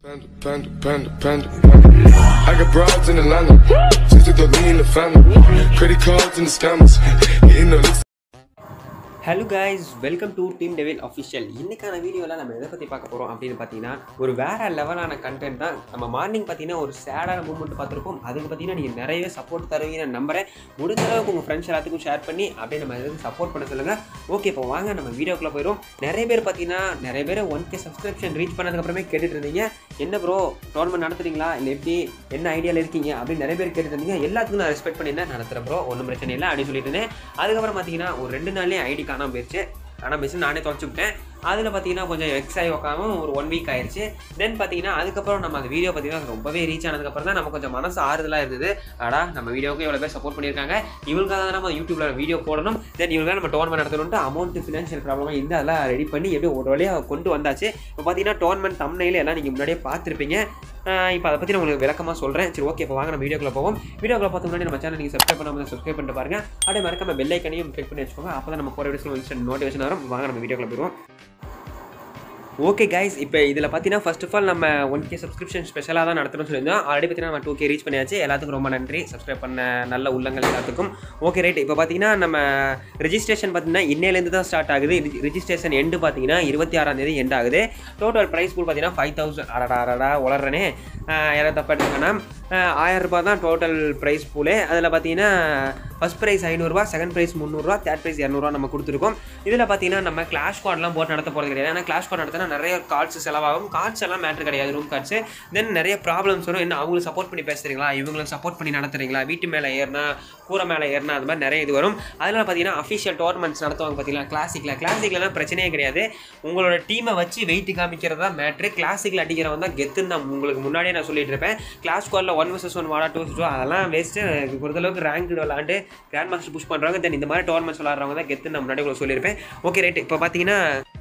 Panda, panda, panda, panda, panda. I got broads in Atlanta. Just to throw me in the family. Credit cards and the scammers. Hitting the licks. Hello guys welcome to team devil official இன்னைக்கான வீடியோவில் நம்ம எதை பற்றி பார்க்க போகிறோம் அப்படின்னு பார்த்தீங்கன்னா ஒரு வேற லெவலான கண்டென்ட் தான் நம்ம மார்னிங் பார்த்தீங்கன்னா ஒரு சேடான மூமெண்ட் பார்த்துருப்போம் அதுக்கு பார்த்தீங்கன்னா நீங்கள் நிறையவே சப்போர்ட் தருவீங்க நம்புறேன் முடிஞ்ச அளவுக்கு உங்கள் ஃப்ரெண்ட்ஸ் எல்லாத்துக்கும் ஷேர் பண்ணி அப்படியே நம்ம எதுவும் சப்போர்ட் பண்ண சொல்லுங்கள் ஓகே இப்போ வாங்க நம்ம வீடியோக்குள்ளே போயிடும் நிறைய பேர் பார்த்தீங்கன்னா நிறைய பேர் ஒன் கே சப்ஸ்கிரிப்ஷன் ரீச் பண்ணதுக்கப்புறமே கேட்டுட்டு இருந்தீங்க என்ன ப்ரோ டோர்னமெண்ட் நடத்துறீங்களா இல்லை எப்படி என்ன ஐடியாவில் இருக்கீங்க அப்படின்னு நிறைய பேர் கேட்டுட்டு இருந்தீங்க எல்லாத்துக்கும் நான் ரெஸ்பெக்ட் பண்ணியிருந்தேன் நடத்துகிறேன் ப்ரோ ஒன்றும் பிரச்சனை இல்லை அப்படின்னு சொல்லிட்டு இருந்தேன் அதுக்கப்புறம் பார்த்தீங்கன்னா ஒரு ரெண்டு நாள்லேயே ஐடி காணாம போயிடுச்சு காணாம போயிடுச்சு நானே தொலைச்சு விட்டேன் அதில் பார்த்தீங்கன்னா கொஞ்சம் எக்ஸ் ஆகி உட்காம ஒரு ஒன் வீக் ஆயிடுச்சு தென் பார்த்தீங்கன்னா அதுக்கப்புறம் நம்ம அந்த வீடியோ பார்த்தீங்கன்னா ரொம்பவே ரீச் ஆனதுக்கப்புறம் தான் நம்ம கொஞ்சம் மனசு ஆறுதலாக இருந்தது அடா நம்ம வீடியோவுக்கு எவ்வளோ பேர் சப்போர்ட் பண்ணியிருக்காங்க இவங்களுக்காக தான் நம்ம யூடியூப்ல வீடியோ போடணும் தென் இவங்க நம்ம டோர்னமெண்ட் நடத்தணும்ட்டு அமௌண்ட் ஃபினான்ஷியல் ப்ராப்ளமாக இருந்து அதெல்லாம் ரெடி பண்ணி எப்படியும் ஒரு வழியாக கொண்டு வந்தாச்சு இப்போ பார்த்தீங்கன்னா டோர்னமெண்ட் தம்னையில் எல்லாம் நீங்கள் முன்னாடியே பார்த்துருப்பீங்க இப்போ அதை பற்றி நான் உங்களுக்கு விளக்கமாக சொல்கிறேன் சரி ஓகே இப்போ வாங்க நம்ம வீடியோக்குள்ள போவோம் வீடியோக்குள்ள பார்த்து முன்னாடி நம்ம சேனல் நீங்கள் சப்ஸ்கிரைப் பண்ணாமல் சப்ஸ்கிரைப் பண்ணிட்டு பாருங்க அப்படியே மறக்காம பெல் ஐக்கனையும் கிளிக் பண்ணி வச்சுக்கோங்க அப்போ தான் நம்ம போகிற வீடியோஸ்க்கு இன்ஸ்டன்ட் நோட்டிஃபிகேஷன் வரும் வாங்க நம்ம வீடியோக்குள்ள போயிடுவோம் ஓகே கைஸ் இப்போ இதில் பார்த்தீங்கன்னா ஃபர்ஸ்ட் ஆஃப் ஆல் நம்ம ஒன் கே சப்ஸ்கிரிப்ஷன் ஸ்பெஷலாக தான் நடத்தணும்னு சொல்லியிருந்தோம் ஆல்ரெடி பார்த்தீங்கன்னா நம்ம டூ கே ரீச் பண்ணியாச்சு எல்லாத்துக்கும் ரொம்ப நன்றி சப்ஸ்கிரைப் பண்ண நல்ல உள்ளங்கள் எல்லாத்துக்கும் ஓகே ரைட் இப்போ பார்த்தீங்கன்னா நம்ம ரெஜிஸ்ட்ரேஷன் பார்த்தீங்கன்னா இன்னையிலேருந்து தான் ஸ்டார்ட் ஆகுது ரெஜிஸ்ட்ரேஷன் எண்டு பார்த்தீங்கன்னா இருபத்தி ஆறாம் தேதி எண்ட் ஆகுது டோட்டல் ப்ரைஸ் பூல் பார்த்தீங்கன்னா ஃபைவ் தௌசண்ட் அடடா அடடா வளர்றனே யாராவது தப்பா எடுத்துக்கணும் ஆயிரம் ரூபாய் தான் டோட்டல் ப்ரைஸ் பூலே அதில் பார்த்தீங்கன்னா ஃபஸ்ட் ப்ரைஸ் ஐநூறுரூவா செகண்ட் ப்ரைஸ் முந்நூறுரூவா தேர்ட் ப்ரைஸ் இரநூறுவா நம்ம கொடுத்துருக்கோம் இதில் பார்த்தீங்கன்னா நம்ம கிளாஷ் கார்டெலாம் போட்டு நடத்த போகிறது கிடையாது ஏன்னா கிளாஷ் கார்டு நடத்தினா நிறைய கார்ட்ஸ் செலவாகும் கார்ட்ஸ் எல்லாம் மேட்ரு கிடையாது ரூம் கார்ட்ஸ் தென் நிறைய ப்ராப்ளம்ஸ் வரும் என்ன அவங்களுக்கு சப்போர்ட் பண்ணி பேசுகிறீங்களா இவங்களுக்கு சப்போர்ட் பண்ணி நடத்துறீங்களா வீட்டு மேலே ஏறினா கூரை மேலே ஏறினா அது மாதிரி நிறைய இது வரும் அதனால் பார்த்தீங்கன்னா அஃபிஷியல் டோர்னமெண்ட்ஸ் நடத்துவாங்க பார்த்தீங்களா கிளாசிக்கில் கிளாசிக்லாம் பிரச்சனையே கிடையாது உங்களோட டீமை வச்சு வெயிட் காமிக்கிறது தான் மேட்ரு கிளாசிக்கில் அடிக்கிறவன் தான் கெத்துன்னு நான் உங்களுக்கு முன்னாடியே நான் சொல்லிட்டு இருப்பேன் கிளாஸ் ஸ்குவாடில் ஒன் வர்சஸ் ஒன் வாடா டூ டூ அதெல்லாம் வேஸ்ட்டு பொறுத்தளவுக்கு ரேங்க் விளாண்டு கிராண்ட் மாஸ்டர் புஷ் பண்ணுறாங்க தென் இந்த மாதிரி டோர்னமெண்ட்ஸ் விளாட்றவங்க தான் கெத்துன்னு நான் முன்னாடி உங்களுக்கு சொல்லியிருப்பேன் ஓகே ரைட் இப்போ பார்த்தீங்கன்னா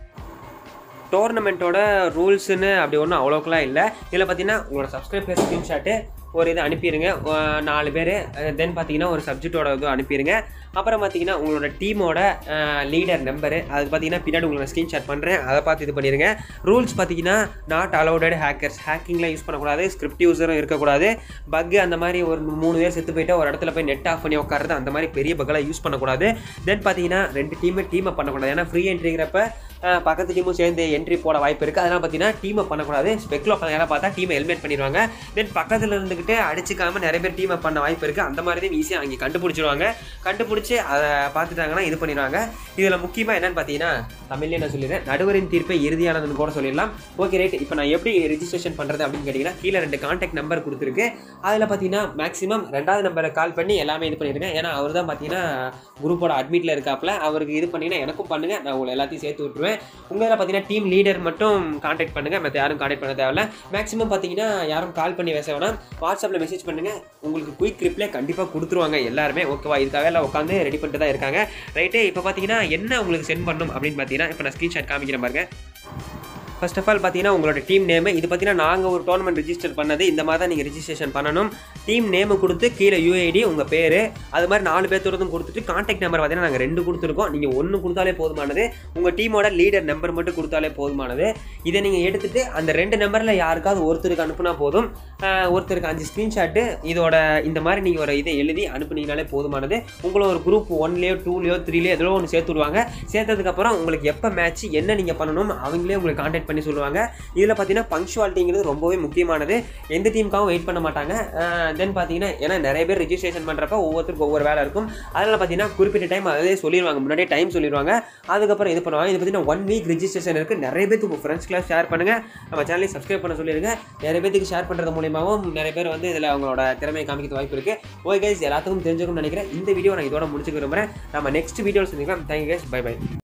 டோர்னமெண்ட்டோட ரூல்ஸுன்னு அப்படி ஒன்றும் அவ்வளோக்கெலாம் இல்லை இதில் பார்த்தீங்கன்னா உங்களோட சப்ஸ்கிரைபர் ஸ்க்ரீன்ஷாட்டு ஒரு இது அனுப்பிடுங்க அஹ் நாலு பேர் தென் பார்த்தீங்கன்னா ஒரு சப்ஜெக்டோட இது அனுப்பிடுங்க அப்புறம் பார்த்தீங்கன்னா உங்களோட டீமோட லீடர் நம்பரு அது பார்த்தீங்கன்னா பின்னாடி உங்களுக்கு ஸ்க்ரீன்ஷாட் பண்ணுறேன் அதை பார்த்து இது பண்ணிடுங்க ரூல்ஸ் பார்த்தீங்கன்னா நாட் அலௌடட் ஹேக்கர்ஸ் ஹேக்கிங்லாம் யூஸ் பண்ணக்கூடாது ஸ்கிரிப்ட் யூஸரும் இருக்கக்கூடாது பக்கு அந்த மாதிரி ஒரு மூணு பேர் செத்து போயிட்டு ஒரு இடத்துல போய் நெட் ஆஃப் பண்ணி உட்காருறது அந்த மாதிரி பெரிய பக்கெல்லாம் யூஸ் பண்ணக்கூடாது தென் பார்த்தீங்கன்னா ரெண்டு டீமை டீமை பண்ணக்கூடாது ஏன்னா ஃப்ரீ என்ட்ரிங்கிறப்ப அஹ் பக்கத்து டீமும் சேர்ந்து என்ட்ரி போட வாய்ப்பு இருக்குது அதெல்லாம் பார்த்தீங்கன்னா டீமை பண்ணக்கூடாது ஸ்பெக்கில் உட்காந்து பார்த்தா டீமை எலிமினேட் பண்ணிடுவாங்க தென் பக்கத்தில் இருந்துக்கிட்டு அடிச்சுக்காம நிறைய பேர் டீமை பண்ண வாய்ப்பு இருக்குது அந்த மாதிரி தான் ஈஸியாக அங்கே கண்டுபிடிச்சிருவாங்க கண்டுபிடிச்சி அதை பார்த்துட்டாங்கன்னா இது பண்ணிடுவாங்க இதில் முக்கியமாக என்னன்னு பார்த்தீங்கன்னா தமிழ்லேயே நான் சொல்லிடுறேன் நடுவரின் தீர்ப்பை இறுதியானதுன்னு கூட சொல்லிடலாம் ஓகே ரைட் இப்போ நான் எப்படி ரெஜிஸ்ட்ரேஷன் பண்ணுறது அப்படின்னு கேட்டிங்கன்னா கீழே ரெண்டு கான்டாக்ட் நம்பர் கொடுத்துருக்கு அதில் பார்த்தீங்கன்னா மேக்ஸிமம் ரெண்டாவது நம்பரை கால் பண்ணி எல்லாமே இது பண்ணியிருக்கேன் ஏன்னா அவர் தான் பார்த்தீங்கன்னா குரூப்போட அட்மிட்டில் இருக்காப்புல அவருக்கு இது பண்ணிங்கன்னா எனக்கும் பண்ணுங்கள் நான் உங்களை எல்லாத்தையும் சேர்த்து விட்டுருவேன் உங்களில் பார்த்தீங்கன்னா டீம் லீடர் மட்டும் காண்டாக்ட் பண்ணுங்கள் மற்ற யாரும் காண்டாக்ட் பண்ண தேவையில்ல மேக்ஸிமம் பார்த்தீங்கன்னா யாரும் கால் பண்ணி பேச வேணாம் வாட்ஸ்அப்பில் மெசேஜ் பண்ணுங்கள் உங்களுக்கு குயிக் ரிப்ளை கண்டிப்பாக கொடுத்துருவாங்க எல்லாருமே ஓகேவா இதுக்காக எல்லாம் உட்காந்து ரெடி பண்ணிட்டு தான் இருக்காங்க ரைட்டு இப்போ பார்த்தீங்கன்னா என்ன உங்களுக்கு சென்ட் பண்ணணும் அப்படின்னு பார்த்தீங்கன்னா இப்போ நான் ஸ்க்ரீன்ஷாட் காமிக்கிறேன் பாருங்க ஃபர்ஸ்ட் ஆஃப் ஆல் பார்த்தீங்கன்னா உங்களோட டீம் நேமு இது பார்த்தீங்கன்னா நாங்கள் ஒரு டோர்னமெண்ட் ரிஜிஸ்டர் பண்ணது இந்த மாதிரி தான் நீங்கள் ரிஜிஸ்ட்ரேஷன் பண்ணணும் டீம் நேமு கொடுத்து கீழே யூஐடி உங்கள் பேர் அது மாதிரி நாலு பேர்த்தோடதும் கொடுத்துட்டு காண்டாக்ட் நம்பர் பார்த்தீங்கன்னா நாங்கள் ரெண்டு கொடுத்துருக்கோம் நீங்கள் ஒன்று கொடுத்தாலே போதுமானது உங்கள் டீமோட லீடர் நம்பர் மட்டும் கொடுத்தாலே போதுமானது இதை நீங்கள் எடுத்துட்டு அந்த ரெண்டு நம்பரில் யாருக்காவது ஒருத்தருக்கு அனுப்புனா போதும் ஆஹ் ஒருத்தருக்கு அஞ்சு ஸ்க்ரீன்ஷாட்டு இதோட இந்த மாதிரி நீங்கள் ஒரு இதை எழுதி அனுப்புனீங்கனாலே போதுமானது உங்களை ஒரு குரூப் ஒன்லேயோ டூலேயோ த்ரீலேயோ எதோ ஒன்று சேர்த்து விடுவாங்க சேர்த்ததுக்கப்புறம் உங்களுக்கு எப்போ மேட்ச் என்ன நீங்கள் பண்ணணும் அவங்களே உங்களுக்கு காண்டாக்ட் பண்ணி சொல்லுவாங்க இதில் பார்த்தீங்கன்னா பங்க்சுவாலிட்டிங்கிறது ரொம்பவே முக்கியமானது எந்த டீமுக்காகவும் வெயிட் பண்ண மாட்டாங்க தென் பார்த்தீங்கன்னா ஏன்னா நிறைய பேர் ரெஜிஸ்ட்ரேஷன் பண்ணுறப்ப ஒவ்வொருத்தருக்கும் ஒவ்வொரு வேலை இருக்கும் அதனால் பார்த்தீங்கன்னா குறிப்பிட்ட டைம் அதே சொல்லிடுவாங்க முன்னாடியே டைம் சொல்லிடுவாங்க அதுக்கப்புறம் இது பண்ணுவாங்க இது பார்த்தீங்கன்னா ஒன் வீக் ரெஜிஸ்ட்ரேஷன் இருக்குது நிறைய பேருக்கு உங்கள் ஃப்ரெண்ட்ஸ்க்குலாம் ஷேர் பண்ணுங்கள் நம்ம சேனலையும் சப்ஸ்கிரைப் பண்ண சொல்லிடுங்க நிறைய பேருக்கு ஷேர் பண்ணுறது மூலியமாகவும் நிறைய பேர் வந்து இதில் அவங்களோட திறமையை காமிக்க வாய்ப்பு இருக்குது ஓகே கைஸ் எல்லாத்துக்கும் தெரிஞ்சுக்கணும்னு நினைக்கிறேன் இந்த வீடியோ நான் இதோட முடிச்சுக்க விரும்புகிறேன் நம்ம நெக்ஸ்ட் வீடியோவில் சந்திக்கலாம் தேங்க்யூ கைஸ் பை பை